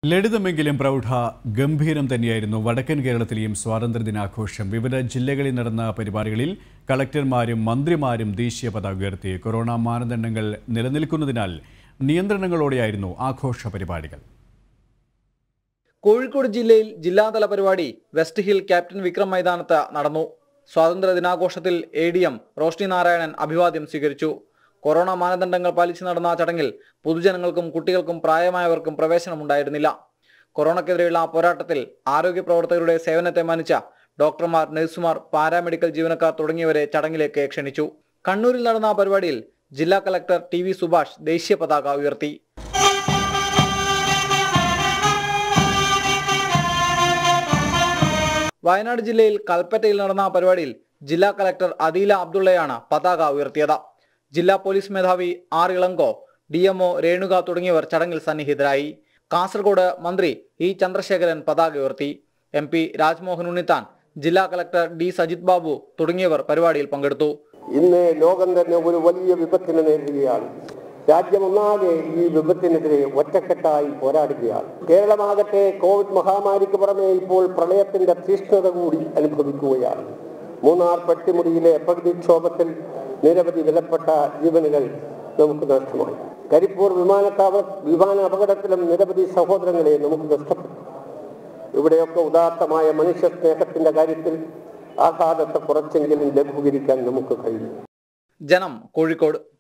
ലളിതമെങ്കിലും പ്രൗഢ ഗംഭീരം തന്നെയായിരുന്നു വടക്കൻ കേരളത്തിലെയും സ്വാതന്ത്ര്യദിനാഘോഷം വിവിധ ജില്ലകളിൽ നടന്ന പരിപാടികളിൽ കളക്ടർമാരും മന്ത്രിമാരും ദേശീയ പതാക ഉയർത്തി കൊറോണ മാനദണ്ഡങ്ങൾ നിലനിൽക്കുന്നതിനാൽ നിയന്ത്രണങ്ങളോടെയായിരുന്നു ആഘോഷ പരിപാടികൾ കോഴിക്കോട് ജില്ലയിൽ ജില്ലാതല പരിപാടി വെസ്റ്റ് ഹിൽ ക്യാപ്റ്റൻ വിക്രം മൈതാനത്ത് നടന്നു സ്വാതന്ത്ര്യ ദിനാഘോഷത്തിൽ A D M Roshni Narayanan അഭിവാദ്യം സ്വീകരിച്ചു കൊറോണ മാനദണ്ഡങ്ങൾ പാലിച്ചു നടന്ന ചടങ്ങിൽ പൊതുജനങ്ങൾക്കും കുട്ടികൾക്കും പ്രായമായവർക്കും പ്രവേശനമുണ്ടായിരുന്നില്ല കൊറോണക്കെതിരെയുള്ള പോരാട്ടത്തിൽ ആരോഗ്യ പ്രവർത്തകരുടെ സേവനത്തെ മാനിച്ച ഡോക്ടർമാർ നഴ്സുമാർ പാരാമെഡിക്കൽ ജീവനക്കാർ തുടങ്ങിയവരെ ചടങ്ങിലേക്ക് ക്ഷണിച്ചു കണ്ണൂരിൽ നടന്ന പരിപാടിയിൽ ജില്ലാ കളക്ടർ ടി വി സുഭാഷ് ദേശീയ പതാക ഉയർത്തി വയനാട് ജില്ലയിൽ കൽപ്പറ്റയിൽ നടന്ന പരിപാടിയിൽ ജില്ലാ കളക്ടർ അദീല അബ്ദുള്ളയാണ് പതാക ഉയർത്തിയത് ജില്ലാ പോലീസ് മേധാവി R Elango D MO Renuka തുടങ്ങിയവർ ചടങ്ങിൽ സന്നിഹിതരായി കാസർഗോഡ് മന്ത്രി ഇ ചന്ദ്രശേഖരൻ പതാക ഉയർത്തി എം പി രാജ്മോഹൻ ഉണ്ണിത്താൻ ജില്ലാ കളക്ടർ ഡി സജിത് ബാബു തുടങ്ങിയവർ പരിപാടിയിൽ പങ്കെടുത്തു ഇന്ന് ലോകം തന്നെ ഒരു വലിയ വിപത്തിനെ നേരിടുകയാണ് രാജ്യമൊന്നാകെ ഈ വിപത്തിനെതിരെ ഒറ്റക്കെട്ടായി പോരാടുകയാണ് കേരളമാകട്ടെ കോവിഡ് മഹാമാരിക്ക് പുറമെ ഇപ്പോൾ പ്രളയത്തിന്റെ തീഷ്ണത കൂടി അനുഭവിക്കുകയാണ് മൂന്നാർ പെട്ടിമുടിയിലെ പ്രകൃതിക്ഷോഭത്തിൽ നിരവധി വിലപ്പെട്ട ജീവനുകൾ നമുക്ക് നഷ്ടമായി കരിപ്പൂർ വിമാനത്താവള വിമാന അപകടത്തിലും നിരവധി സഹോദരങ്ങളെ നമുക്ക് നഷ്ടപ്പെട്ടു ഇവിടെയൊക്കെ ഉദാത്തമായ മനുഷ്യ സ്നേഹത്തിന്റെ കാര്യത്തിൽ ആഘാതത്തെ കുറച്ചെങ്കിലും ലഘൂകരിക്കാൻ നമുക്ക് കഴിയും ജനം കോഴിക്കോട്